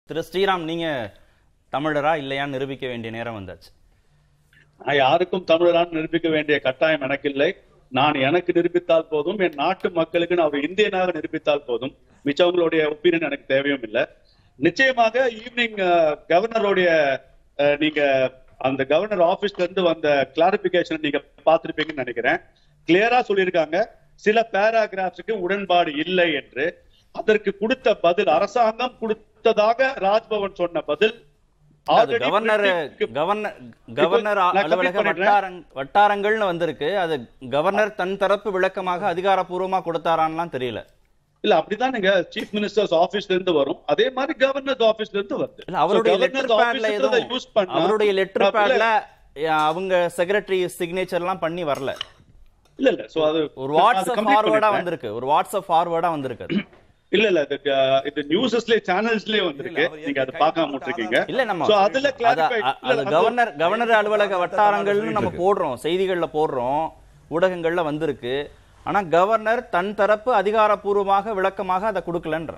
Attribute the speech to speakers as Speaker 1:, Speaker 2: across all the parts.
Speaker 1: திரு ஸ்ரீராம் நீங்க தமிழரா இல்லையான்னு நிரூபிக்க வேண்டிய நேரம் வந்தாச்சு
Speaker 2: நான் யாருக்கும் தமிழரான் நிரூபிக்க வேண்டிய கட்டாயம் எனக்கு இல்லை நான் எனக்கு நிரூபித்தால் போதும் என் நாட்டு மக்களுக்கு நான் ஒரு இந்தியனாக நிரூபித்தால் போதும் மிச்சவங்களுடைய ஒப்பீனியன் எனக்கு தேவையும் இல்லை நிச்சயமாக ஈவினிங் கவர்னருடைய அஹ், நீங்க அந்த கவர்னர் ஆபீஸ்ல இருந்து வந்த கிளாரிபிகேஷன் நீங்க பார்த்திருப்பீங்கன்னு நினைக்கிறேன் கிளியரா சொல்லியிருக்காங்க சில பேராகிராஃப்ஸுக்கு உடன்பாடு இல்லை என்று அதற்கு கொடுத்த பதில் அரசாங்கம் கொடுத்ததாக ராஜ்பவன் சொன்ன பதில்
Speaker 1: அது
Speaker 2: already
Speaker 1: governor
Speaker 2: printing-
Speaker 1: governor governor
Speaker 2: நான் complete
Speaker 1: அலுவலக
Speaker 2: பண்ணிடுறேன்.
Speaker 1: வட்டாரங் வட்டாரங்கள்னு வந்திருக்கு அது கவர்னர் தன் தரப்பு விளக்கமாக அதிகாரப்பூர்வமா கொடுத்தாரான்லாம் தெரியல
Speaker 2: இல்ல அப்படிதான் நீங்க சீஃப் மினிஸ்டர்ஸ் ஆபீஸ்ல இருந்து வரும் அதே மாதிரி கவர்னர் ஆபீஸ்ல இருந்து வருது
Speaker 1: இல்ல அவருடைய
Speaker 2: So,
Speaker 1: லெட்டர்
Speaker 2: governor's
Speaker 1: பேட்ல
Speaker 2: office ல
Speaker 1: எதுவும்
Speaker 2: use பண்ணா-
Speaker 1: அவருடைய லெட்டர்
Speaker 2: இல்ல,
Speaker 1: பேட்ல அவங்க செக்ரட்டரி சிக்னேச்சர் எல்லாம் பண்ணி வரல
Speaker 2: இல்ல இல்ல சோ அது
Speaker 1: ஒரு
Speaker 2: அது
Speaker 1: வாட்ஸ்அப்
Speaker 2: complete
Speaker 1: ஃபார்வர்டா
Speaker 2: பண்ணிடுறேன்.
Speaker 1: வந்திருக்கு ஒரு வாட்ஸ்அப் ஃபார்வர்டா வந்திருக்கு அது.
Speaker 2: இல்ல இல்ல இது அஹ், இது நியூஸஸ்லயே சேனல்ஸ்லயே வந்திருக்கு
Speaker 3: அவர்
Speaker 2: நீங்க அதை
Speaker 3: ஏற்கனவே
Speaker 2: பார்க்காம
Speaker 3: கைது
Speaker 2: இருக்கீங்க
Speaker 1: இல்ல நம்ம
Speaker 2: சோ அதுல
Speaker 1: அத-
Speaker 2: clarify
Speaker 1: அ- அது கவர்னர் கவர்னர் அலுவலக வட்டாரங்கள்னு நம்ம
Speaker 3: சொல்லிட்டு
Speaker 1: போடுறோம் செய்திகள்ல போடுறோம் ஊடகங்கள்ல வந்திருக்கு ஆனா கவர்னர் தன் தரப்பு அதிகாரப்பூர்வமாக விளக்கமாக அதை கொடுக்கலன்ற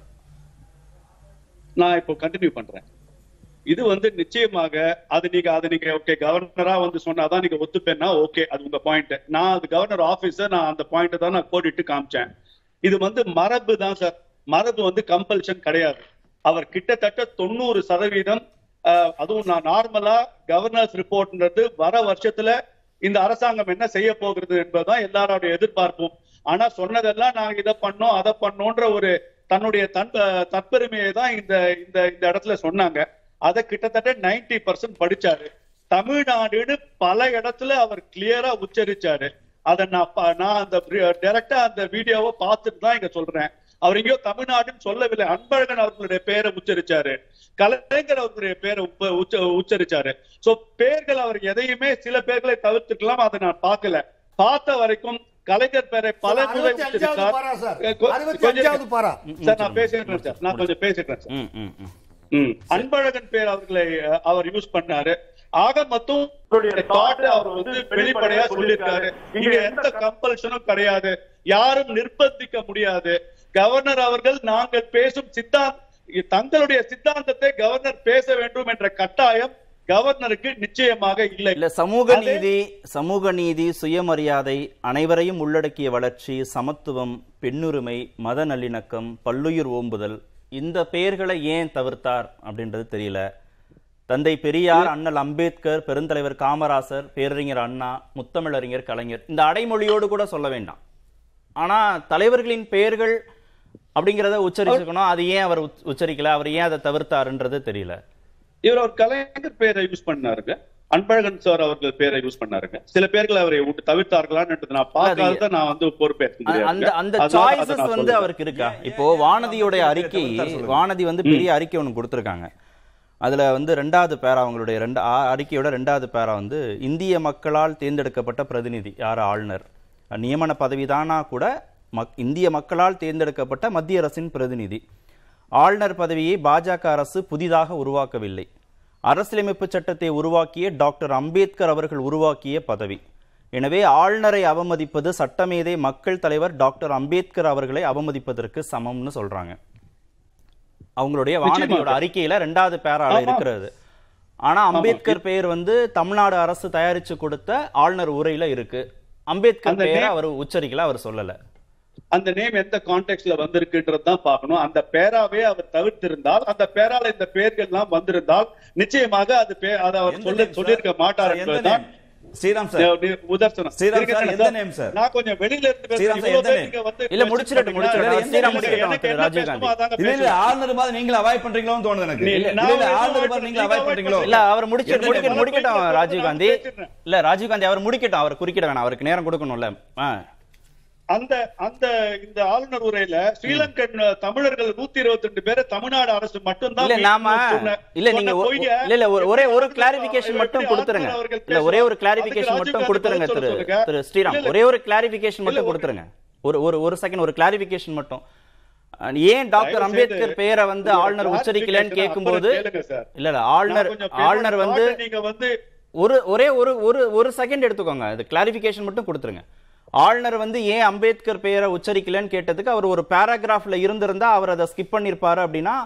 Speaker 2: நான் இப்போ கண்டினியூ பண்றேன் இது வந்து நிச்சயமாக அது நீங்க அது நீங்க ஓகே கவர்னரா வந்து சொன்னாதான் நீங்க ஒத்துப்பேன்னா ஓகே அது உங்க பாயிண்ட் நான் அது கவர்னர் ஆபீசர் நான் அந்த பாயிண்ட் தான் நான் கோடிட்டு காமிச்சேன் இது வந்து மரபு தான் சார் மரபு வந்து கம்பல்ஷன் கிடையாது அவர் கிட்டத்தட்ட தொண்ணூறு சதவீதம் அஹ், அதுவும் நான் நார்மலா கவர்னர்ஸ் ரிப்போர்ட்ன்றது வர வருஷத்துல இந்த அரசாங்கம் என்ன செய்ய போகிறது என்பதுதான் எல்லாரோட எதிர்பார்ப்பும் ஆனா சொன்னதெல்லாம் நாங்க இதை பண்ணோம் அதை பண்ணோன்ற ஒரு தன்னுடைய தன் அஹ், தற்பெருமையை தான் இந்த இந்த இந்த இடத்துல சொன்னாங்க அதை கிட்டத்தட்ட 90% பர்சன்ட் படிச்சாரு தமிழ்நாடுன்னு பல இடத்துல அவர் கிளியரா உச்சரிச்சாரு அதை நான் ப- நான் அந்த டைரக்டா அந்த வீடியோவை பார்த்துட்டு தான் இங்க சொல்றேன் அவர் எங்கேயோ தமிழ்நாடுன்னு சொல்லவில்லை அன்பழகன் அவர்களுடைய பேரை உச்சரிச்சாரு கலைஞர் அவர்களுடைய பேரை உப்ப- உச்ச- உச்சரிச்சாரு சோ பேர்கள் அவர் எதையுமே சில பேர்களை தவிர்த்துக்கலாம் அதை நான் பார்க்கல பார்த்த வரைக்கும் கலைஞர் பேரை பல முறை
Speaker 4: அறுபத்தி அஞ்சாவது
Speaker 2: உச்சரித்தார்
Speaker 4: பாரா சார்
Speaker 2: அஹ் கொ-
Speaker 4: அறுபத்தி
Speaker 2: கொஞ்சம்
Speaker 4: அஞ்சாவது பாரா
Speaker 2: சார் நான் பேசிடுறேன் சார் நான் கொஞ்சம் பேசிடுறேன் சார்
Speaker 1: ம், ம், ம்.
Speaker 2: ம். அன்பழகன் பேர் அவர்களை அஹ், அவர் யூஸ் பண்ணாரு ஆக மொத்தம் அவருடைய thought அவர் வந்து வெளிப்படையா சொல்லியிருக்காரு இங்க எந்த கம்பல்ஷனும் கிடையாது யாரும் நிர்பந்திக்க முடியாது கவர்னர் அவர்கள் நாங்கள் பேசும் சித்தாந்த தங்களுடைய சித்தாந்தத்தை கவர்னர் பேச வேண்டும் என்ற கட்டாயம் கவர்னருக்கு நிச்சயமாக இல்லை
Speaker 1: இல்ல சமூக
Speaker 2: அதே-
Speaker 1: நீதி சமூக நீதி சுயமரியாதை அனைவரையும் உள்ளடக்கிய வளர்ச்சி சமத்துவம் பெண்ணுரிமை மத நல்லிணக்கம் பல்லுயிர் ஓம்புதல் இந்த பெயர்களை ஏன் தவிர்த்தார் அப்படின்றது தெரியல தந்தை பெரியார் அண்ணல் அம்பேத்கர் பெருந்தலைவர் காமராசர் பேரறிஞர் அண்ணா முத்தமிழறிஞர் கலைஞர் இந்த அடைமொழியோடு கூட சொல்ல வேண்டாம் ஆனா தலைவர்களின் பெயர்கள் அப்படிங்கிறத உச்சரிச்சுக்கணும் அது ஏன் அவர் உச்ச- உச்சரிக்கல அவர் ஏன் அதை தவிர்த்தாருன்றது தெரியல
Speaker 2: இவர் ஒரு கலைஞர் பேரை யூஸ் பண்ணாருங்க அன்பழகன் சார் அவர்கள் பேரை யூஸ் பண்ணாருங்க சில பேர்கள் அவரை விட்டு தவிர்த்தார்களான்னு நான் பார்க்காத நான் வந்து பொறுப்பேற்க
Speaker 1: அ- அந்த
Speaker 2: முடியாது
Speaker 1: அந்த
Speaker 2: அதனால அதை
Speaker 1: சாய்ஸஸ்
Speaker 2: நான்
Speaker 1: வந்து
Speaker 2: சொல்றேன்.
Speaker 1: அவருக்கு இருக்கா
Speaker 3: ஏன்,
Speaker 1: இப்போ
Speaker 3: ஏன்,
Speaker 1: வானதியோடைய
Speaker 3: ஏன்
Speaker 1: அறிக்கை
Speaker 3: தவிர்த்தார் சொல்லுங்க.
Speaker 1: வானதி வந்து பெரிய அறிக்கை ஒன்று கொடுத்துருக்காங்க அதுல வந்து ரெண்டாவது பேரா அவங்களுடைய ரெண்டு ஆ- அறிக்கையோட ரெண்டாவது பேரா வந்து இந்திய மக்களால் தேர்ந்தெடுக்கப்பட்ட பிரதிநிதி யார் ஆளுநர் நியமன பதவிதானா கூட மக் இந்திய மக்களால் தேர்ந்தெடுக்கப்பட்ட மத்திய அரசின் பிரதிநிதி ஆளுநர் பதவியை பாஜக அரசு புதிதாக உருவாக்கவில்லை அரசியலமைப்பு சட்டத்தை உருவாக்கிய டாக்டர் அம்பேத்கர் அவர்கள் உருவாக்கிய பதவி எனவே ஆளுநரை அவமதிப்பது சட்டமேதை மக்கள் தலைவர் டாக்டர் அம்பேத்கர் அவர்களை அவமதிப்பதற்கு சமம்னு சொல்றாங்க அவங்களுடைய வானதியோட
Speaker 2: நிச்சயமாக.
Speaker 1: அறிக்கையில ரெண்டாவது பேரால
Speaker 2: ஆமா.
Speaker 1: இருக்கிறது ஆனா அம்பேத்கர் பெயர் வந்து தமிழ்நாடு அரசு தயாரிச்சு கொடுத்த ஆளுநர் உரையில இருக்கு அம்பேத்கர்
Speaker 2: அந்த
Speaker 1: பெயரை
Speaker 2: name-
Speaker 1: அவர் உச்சரிக்கல அவர் சொல்லல
Speaker 2: அந்த நேம் எந்த கான்டெக்ட்ல வந்திருக்குன்றது தான் பார்க்கணும் அந்த பேராவே அவர் தவிர்த்திருந்தால் அந்த பேரால இந்த பெயர்கள் எல்லாம் வந்திருந்தால் நிச்சயமாக அது பே- அதை அவர்
Speaker 3: எந்த
Speaker 2: சொல்ல
Speaker 3: name, sir?
Speaker 2: சொல்லியிருக்க மாட்டார்
Speaker 3: Sir, எந்த
Speaker 2: என்பதுதான்
Speaker 3: name? ஸ்ரீராம் சார்
Speaker 2: நி- உதர்சனம்
Speaker 3: ஸ்ரீராம்
Speaker 2: இருங்க
Speaker 3: சார்,
Speaker 2: சார்,
Speaker 3: எந்த name, sir?
Speaker 2: நான் கொஞ்சம் வெளியில இருந்து பேசுறேன்.
Speaker 3: ஸ்ரீராம் சார்,
Speaker 2: இவ்வளவு
Speaker 3: எந்த
Speaker 2: பேர்
Speaker 3: name?
Speaker 2: இங்க வந்து
Speaker 1: இல்ல,
Speaker 2: question
Speaker 1: முடிச்சிடட்டும்,
Speaker 2: பண்ணீங்கன்னா,
Speaker 1: முடிச்சிடட்டும்.
Speaker 2: எனக்கு
Speaker 1: ஸ்ரீராம்
Speaker 2: எனக்கு
Speaker 1: முடிக்கட்டும்,
Speaker 2: எனக்கு
Speaker 1: திரு
Speaker 2: என்ன
Speaker 1: ராஜீவ்
Speaker 2: பேசணுமோ
Speaker 1: காந்தி.
Speaker 2: அதாங்க
Speaker 3: இல்ல இல்ல
Speaker 2: பேசுவேன்.
Speaker 3: ஆளுநர் மாதிரி நீங்களும் அவாய்ட் பண்றீங்களோன்னு தோணுது எனக்கு
Speaker 2: நீ-
Speaker 3: இல்ல
Speaker 2: நான்
Speaker 3: இல்ல
Speaker 2: ஒரு
Speaker 3: ஆளுநர்
Speaker 2: avoid
Speaker 3: மாதிரி நீங்களும்
Speaker 2: பண்றீங்க,
Speaker 3: அவாய்ட் பண்றீங்களோ
Speaker 1: இல்ல அவர் முடிச்சு
Speaker 3: எந்த
Speaker 1: முடிக்க
Speaker 3: name?
Speaker 1: முடிக்கட்டும்
Speaker 2: நான்
Speaker 1: ராஜீவ் காந்தி
Speaker 2: பேசிடுறேன்.
Speaker 1: இல்ல ராஜீவ் காந்தி அவர் முடிக்கட்டும் அவர் குறுக்கிட வேணாம் அவருக்கு நேரம் கொடுக்கணும்ல ஆ.
Speaker 2: அந்த அந்த இந்த ஆளுநர் உரையில ஸ்ரீலங்கன் தமிழர்கள் நூத்தி இருபத்தி ரெண்டு பேரை தமிழ்நாடு அரசு மட்டும்தான்
Speaker 1: இல்ல நாம
Speaker 2: சொன்ன-
Speaker 1: இல்ல
Speaker 2: சொன்ன
Speaker 1: நீங்க ஒ-
Speaker 2: பொய்ய
Speaker 1: இல்ல இல்ல ஒரு- ஒரே ஒரு
Speaker 2: எப்படி
Speaker 1: கிளாரிபிகேஷன்
Speaker 2: எப்படி
Speaker 1: மட்டும்
Speaker 2: ஆளுநர்
Speaker 1: கொடுத்துருங்க
Speaker 2: அவர்கள்
Speaker 1: இல்ல ஒரே ஒரு
Speaker 2: பேசணும்?
Speaker 1: கிளாரிபிகேஷன்
Speaker 2: அதுக்கு
Speaker 1: மட்டும்
Speaker 2: ராஜீவ்
Speaker 1: கொடுத்துருங்க
Speaker 2: காந்தி
Speaker 1: திரு
Speaker 2: பதில் சொல்ல
Speaker 1: திரு ஸ்ரீராம்
Speaker 2: இல்ல, இல்ல.
Speaker 1: ஒரே ஒரு கிளாரிபிகேஷன் மட்டும்
Speaker 2: இல்ல, ஒரு-
Speaker 1: கொடுத்துருங்க ஒரு ஒரு ஒரு செகண்ட் ஒரு கிளாரிபிகேஷன் மட்டும் அஹ், ஏன் டாக்டர்
Speaker 2: தயவு
Speaker 1: அம்பேத்கர்
Speaker 2: செய்து
Speaker 1: பெயரை வந்து
Speaker 2: உங்க
Speaker 1: ஆளுநர் உச்சரிக்கலன்னு
Speaker 2: clarification
Speaker 1: கேட்கும்போது
Speaker 2: அப்புறம் கேளுங்க சார்.
Speaker 1: இல்ல இல்ல
Speaker 2: நான்
Speaker 1: ஆளுநர்
Speaker 2: கொஞ்சம்
Speaker 1: ஆளுநர்
Speaker 2: பேரோட
Speaker 1: வந்து
Speaker 2: thought நீங்க வந்து
Speaker 1: ஒரு ஒரே ஒரு ஒரு ஒரு செகண்ட் எடுத்துக்கோங்க அது கிளாரிபிகேஷன் மட்டும் கொடுத்துருங்க ஆளுநர் வந்து ஏன் அம்பேத்கர் பெயரை உச்சரிக்கலன்னு கேட்டதுக்கு அவர் ஒரு பேராகிராஃப்ல இருந்திருந்தா அவர் அதை ஸ்கிப் பண்ணிருப்பாரு அப்படின்னா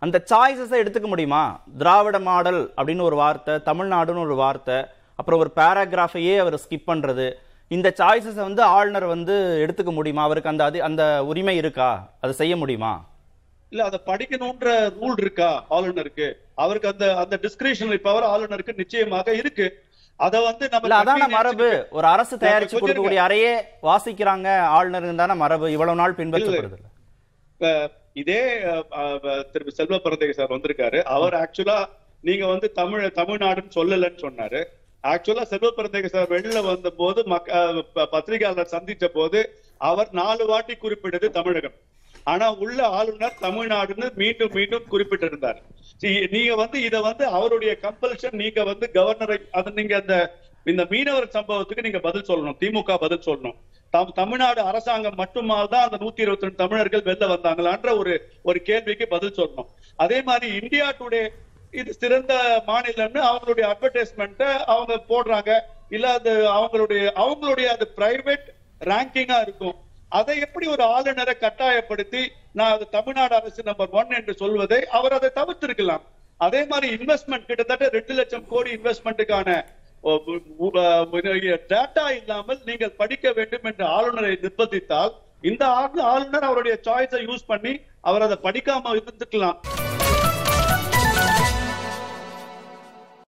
Speaker 1: அந்த சாய்ஸஸை எடுத்துக்க முடியுமா திராவிட மாடல் அப்படின்னு ஒரு வார்த்தை தமிழ்நாடுன்னு ஒரு வார்த்தை அப்புறம் ஒரு பேராகிராஃபையே அவர் ஸ்கிப் பண்றது இந்த சாய்ஸஸை வந்து ஆளுநர் வந்து எடுத்துக்க முடியுமா அவருக்கு அந்த அது அந்த உரிமை இருக்கா அதை செய்ய முடியுமா
Speaker 2: இல்ல அதை படிக்கணும்ன்ற ரூல் இருக்கா ஆளுநருக்கு அவருக்கு அந்த அந்த டிஸ்கிரிஷனரி பவர் ஆளுநருக்கு நிச்சயமாக இருக்கு அத வந்து நம்ம
Speaker 1: இல்ல அதான
Speaker 2: convenience
Speaker 1: மரபு
Speaker 2: க்கு-
Speaker 1: ஒரு அரசு தயாரிச்சு
Speaker 2: கொஞ்சம்
Speaker 1: கொடுக்கக்கூடிய அறையே வாசிக்கிறாங்க ஆளுநருங்க தானே மரபு இவ்வளவு நாள் பின்பற்றப்படுது இல்ல?
Speaker 2: இப்ப இதே அஹ், அஹ், திரு செல்வ பரதேவி சார் வந்திருக்காரு அவர் ஆக்சுவலா நீங்க வந்து தமிழ் தமிழ்நாடுன்னு சொல்லலன்னு சொன்னாரு ஆக்சுவலா செல்வ பரதேவி சார் வெளில வந்த போது மக்க அஹ், ப- பத்திரிகையாளர் சந்திச்ச போது அவர் நாலு வாட்டி குறிப்பிட்டது தமிழகம் ஆனா உள்ள ஆளுநர் தமிழ்நாடுன்னு மீண்டும் மீண்டும் குறிப்பிட்டிருந்தார் See, நீங்க வந்து இத வந்து அவருடைய கம்பல்ஷன் நீங்க வந்து கவர்னரை அது நீங்க அந்த இந்த மீனவர் சம்பவத்துக்கு நீங்க பதில் சொல்லணும் திமுக பதில் சொல்லணும் தம் தமிழ்நாடு அரசாங்கம் மட்டுமா தான் அந்த நூத்தி இருபத்தி ரெண்டு தமிழர்கள் வெளில வந்தாங்களான்ற ஒரு ஒரு கேள்விக்கு பதில் சொல்லணும் அதே மாதிரி இந்தியா டுடே இது சிறந்த மாநிலம்னு அவங்களுடைய அட்வர்டைஸ்மெண்ட்டை அவங்க போடுறாங்க இல்ல அது அவங்களுடைய அவங்களுடைய அது பிரைவேட் ரேங்கிங்கா இருக்கும் அதை எப்படி ஒரு ஆளுநரை கட்டாயப்படுத்தி நான் அது தமிழ்நாடு அரசு நம்பர் ஒன் என்று சொல்வதை அவர் அதை தவிர்த்திருக்கலாம் அதே மாதிரி இன்வெஸ்ட்மெண்ட் கிட்டத்தட்ட ரெண்டு லட்சம் கோடி இன்வெஸ்ட்மெண்ட்டுக்கான டேட்டா இல்லாமல் நீங்கள் படிக்க வேண்டும் என்று ஆளுநரை நிர்பந்தித்தால் இந்த ஆளு- ஆளுநர் அவருடைய சாய்ஸை யூஸ் பண்ணி அவர் அதை படிக்காம இருந்துக்கலாம்